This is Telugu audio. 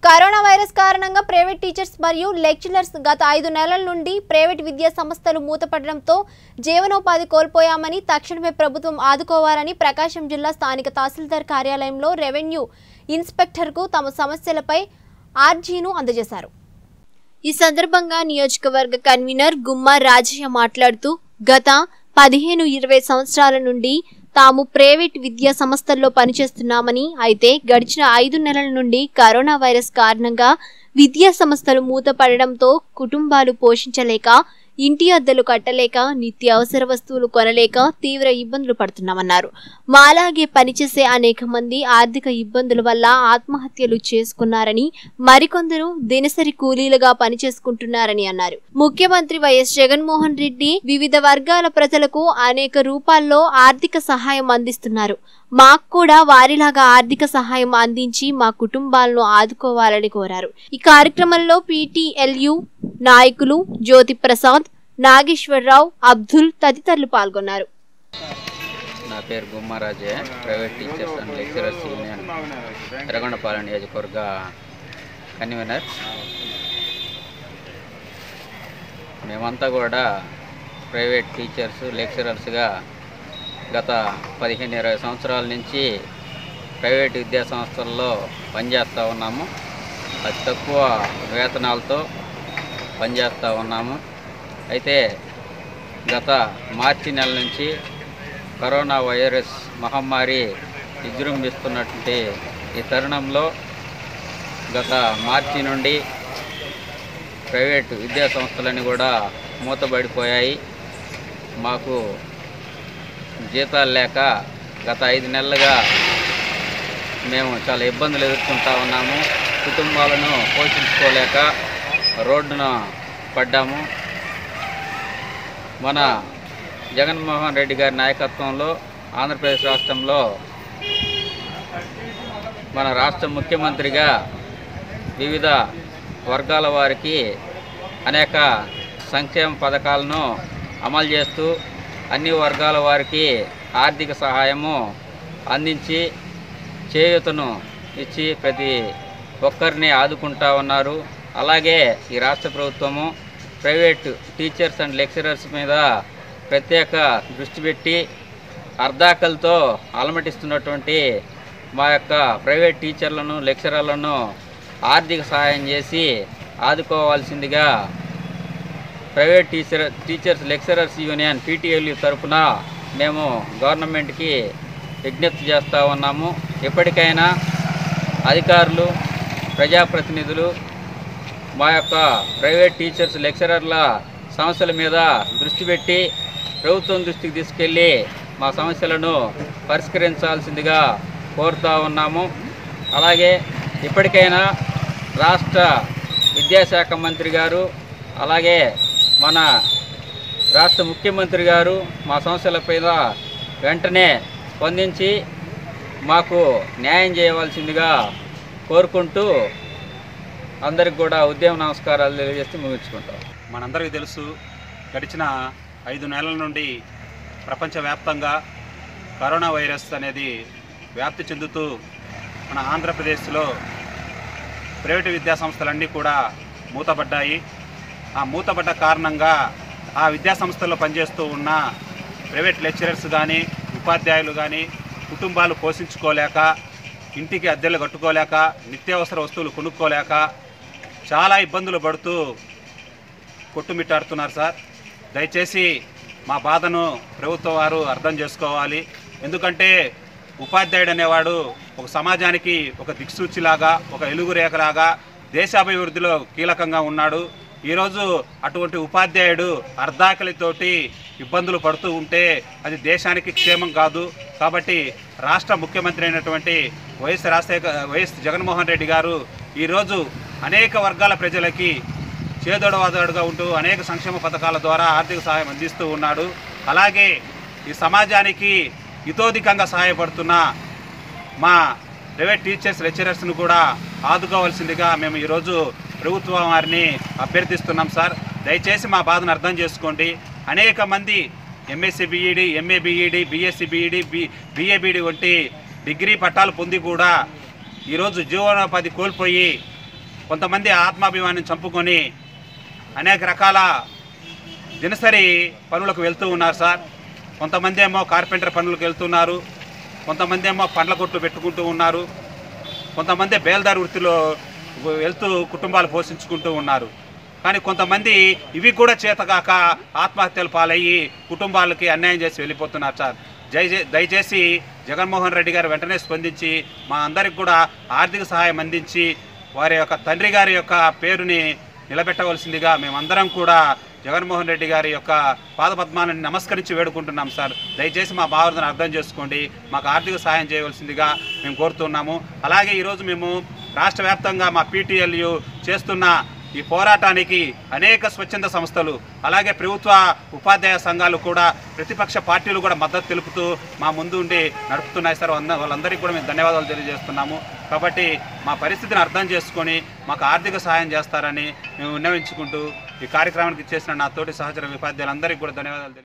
కరోనా వైరస్ కారణంగా ప్రైవేట్ టీచర్స్ మరియు లెక్చరర్స్ గత ఐదు నెలల నుండి ప్రైవేట్ విద్యా సంస్థలు మూతపడడంతో జీవనోపాధి కోల్పోయామని తక్షణమే ప్రభుత్వం ఆదుకోవాలని ప్రకాశం జిల్లా స్థానిక తహసీల్దార్ కార్యాలయంలో రెవెన్యూ ఇన్స్పెక్టర్కు తమ సమస్యలపై ఆర్జీను అందజేశారు ఈ సందర్భంగా నియోజకవర్గ కన్వీనర్ గుమ్మా రాజయ్య మాట్లాడుతూ గత పదిహేను ఇరవై సంవత్సరాల నుండి తాము ప్రైవేట్ విద్యా సంస్థల్లో పనిచేస్తున్నామని అయితే గడిచిన ఐదు నెలల నుండి కరోనా వైరస్ కారణంగా విద్యా సంస్థలు మూతపడడంతో కుటుంబాలు పోషించలేక ఇంటి అద్దెలు కట్టలేక నిత్యావసర వస్తువులు కొనలేక తీవ్ర ఇబ్బందులు పడుతున్నామన్నారు మాలాగే పనిచేసే అనేక మంది ఆర్థిక ఇబ్బందుల వల్ల ఆత్మహత్యలు చేసుకున్నారని మరికొందరు దినసరి కూలీలుగా పనిచేసుకుంటున్నారని అన్నారు ముఖ్యమంత్రి వైఎస్ జగన్మోహన్ రెడ్డి వివిధ వర్గాల ప్రజలకు అనేక రూపాల్లో ఆర్థిక సహాయం అందిస్తున్నారు మాకు కూడా వారిలాగా ఆర్థిక సహాయం అందించి మా కుటుంబాలను ఆదుకోవాలని కోరారు ఈ కార్యక్రమంలో పీటీఎల్యు నాయకులు జ్యోతి ప్రసాద్ నాగేశ్వరరావు అబ్దుల్ తదితరులు పాల్గొన్నారు నా పేరు గుమ్మారాజే private teachers and lecturers union Yerragondapalem నియోజకవర్గ కన్వీనర్ మేమంతా కూడా ప్రైవేట్ టీచర్స్ లెక్చరర్స్గా గత పదిహేను ఇరవై సంవత్సరాల నుంచి ప్రైవేట్ విద్యా సంస్థల్లో పనిచేస్తూ ఉన్నాము అతి తక్కువ వేతనాలతో పనిచేస్తూ ఉన్నాము అయితే గత మార్చి నెల నుంచి కరోనా వైరస్ మహమ్మారి విజృంభిస్తున్నటువంటి ఈ తరుణంలో గత మార్చి నుండి ప్రైవేటు విద్యా సంస్థలన్నీ కూడా మూతబడిపోయాయి మాకు జీతాలు లేక గత ఐదు నెలలుగా మేము చాలా ఇబ్బందులు ఎదుర్కొంటా ఉన్నాము కుటుంబాలను పోషించుకోలేక రోడ్డున పడ్డాము మన జగన్మోహన్ రెడ్డి గారి నాయకత్వంలో ఆంధ్రప్రదేశ్ రాష్ట్రంలో మన రాష్ట్ర ముఖ్యమంత్రిగా వివిధ వర్గాల వారికి అనేక సంక్షేమ పథకాలను అమలు చేస్తూ అన్ని వర్గాల వారికి ఆర్థిక సహాయము అందించి చేయూతను ఇచ్చి ప్రతి ఒక్కరిని ఆదుకుంటా ఉన్నారు అలాగే ఈ రాష్ట్ర ప్రభుత్వము ప్రైవేట్ టీచర్స్ అండ్ లెక్చరర్స్ మీద ప్రత్యేక దృష్టి పెట్టి అర్ధాకలతో అలమటిస్తున్నటువంటి మా యొక్క ప్రైవేట్ టీచర్లను లెక్చరర్లను ఆర్థిక సహాయం చేసి ఆదుకోవాల్సిందిగా private teacher teachers lecturers union PTLU తరఫున మేము గవర్నమెంట్కి విజ్ఞప్తి చేస్తూ ఉన్నాము ఎప్పటికైనా అధికారులు ప్రజాప్రతినిధులు మా యొక్క ప్రైవేట్ టీచర్స్ లెక్చరర్ల సమస్యల మీద దృష్టి పెట్టి ప్రభుత్వం దృష్టికి తీసుకెళ్ళి మా సమస్యలను పరిష్కరించాల్సిందిగా కోరుతూ ఉన్నాము అలాగే ఇప్పటికైనా రాష్ట్ర విద్యాశాఖ మంత్రి గారు అలాగే మన రాష్ట్ర ముఖ్యమంత్రి గారు మా సమస్యల మీద వెంటనే స్పందించి మాకు న్యాయం చేయవలసిందిగా కోరుకుంటూ అందరికి కూడా ఉద్యమ నమస్కారాలు తెలియజేస్తూ ముగించుకుంటాం మనందరికీ తెలుసు గడిచిన ఐదు నెలల నుండి ప్రపంచవ్యాప్తంగా కరోనా వైరస్ అనేది వ్యాప్తి చెందుతూ మన ఆంధ్రప్రదేశ్లో ప్రైవేటు విద్యా సంస్థలన్నీ కూడా మూతపడ్డాయి ఆ మూతపడ్డ కారణంగా ఆ విద్యా సంస్థల్లో పనిచేస్తూ ఉన్న ప్రైవేట్ లెక్చరర్స్ కానీ ఉపాధ్యాయులు కానీ కుటుంబాలు పోషించుకోలేక ఇంటికి అద్దెలు కట్టుకోలేక నిత్యావసర వస్తువులు కొనుక్కోలేక చాలా ఇబ్బందులు పడుతూ కొట్టుమిట్టాడుతున్నారు సార్ దయచేసి మా బాధను ప్రభుత్వం వారు అర్థం చేసుకోవాలి ఎందుకంటే ఉపాధ్యాయుడు అనేవాడు ఒక సమాజానికి ఒక దిక్సూచిలాగా ఒక ఎలుగురేఖలాగా దేశాభివృద్ధిలో కీలకంగా ఉన్నాడు ఈరోజు అటువంటి ఉపాధ్యాయుడు అర్ధాకలితోటి ఇబ్బందులు పడుతూ ఉంటే అది దేశానికి క్షేమం కాదు కాబట్టి రాష్ట్ర ముఖ్యమంత్రి అయినటువంటి వైఎస్ రాజశేఖర వైఎస్ జగన్మోహన్ రెడ్డి గారు ఈరోజు అనేక వర్గాల ప్రజలకి చేదోడవాదోడుగా ఉంటూ అనేక సంక్షేమ పథకాల ద్వారా ఆర్థిక సహాయం అందిస్తూ ఉన్నాడు అలాగే ఈ సమాజానికి ఇతోధికంగా సహాయపడుతున్న మా ప్రైవేట్ టీచర్స్ లెక్చరర్స్ను కూడా ఆదుకోవాల్సిందిగా మేము ఈరోజు ప్రభుత్వం వారిని అభ్యర్థిస్తున్నాం సార్ దయచేసి మా బాధను అర్థం చేసుకోండి అనేక మంది MSc BEd MA BEd BSc BEd B BA BEd వంటి డిగ్రీ పట్టాలు పొంది కూడా ఈరోజు జీవనోపాధి కోల్పోయి కొంతమంది ఆత్మాభిమానం చంపుకొని అనేక రకాల దినసరి పనులకు వెళ్తూ ఉన్నారు సార్ కొంతమంది ఏమో కార్పెంటర్ పనులకు వెళ్తున్నారు కొంతమంది ఏమో పండ్ల కొట్లు పెట్టుకుంటూ ఉన్నారు కొంతమంది బేల్దారి వృత్తిలో వెళ్తూ కుటుంబాలు పోషించుకుంటూ ఉన్నారు కానీ కొంతమంది ఇవి కూడా చేతగాక ఆత్మహత్యలు పాలయ్యి కుటుంబాలకి అన్యాయం చేసి వెళ్ళిపోతున్నారు సార్ జై దయచేసి జగన్మోహన్ రెడ్డి గారు వెంటనే స్పందించి మా అందరికి కూడా ఆర్థిక సహాయం అందించి వారి యొక్క తండ్రి గారి యొక్క పేరుని నిలబెట్టవలసిందిగా మేమందరం కూడా జగన్మోహన్ రెడ్డి గారి యొక్క పాదపద్మాలను నమస్కరించి వేడుకుంటున్నాం సార్ దయచేసి మా భావనను అర్థం చేసుకోండి మాకు ఆర్థిక సహాయం చేయవలసిందిగా మేము కోరుతున్నాము అలాగే ఈరోజు మేము రాష్ట్ర వ్యాప్తంగా మా పీటీఎల్యు చేస్తున్న ఈ పోరాటానికి అనేక స్వచ్ఛంద సంస్థలు అలాగే ప్రభుత్వ ఉపాధ్యాయ సంఘాలు కూడా ప్రతిపక్ష పార్టీలు కూడా మద్దతు తెలుపుతూ మా ముందు ఉండి నడుపుతున్నాయి సార్ అంద- వాళ్ళందరికీ కూడా మేము ధన్యవాదాలు తెలియజేస్తున్నాము కాబట్టి మా పరిస్థితిని అర్థం చేసుకొని మాకు ఆర్థిక సహాయం చేస్తారని మేము విన్నవించుకుంటూ ఈ కార్యక్రమానికి చేసిన నా తోటి సహచర ఉపాధ్యాయులందరికీ కూడా ధన్యవాదాలు తెలియ-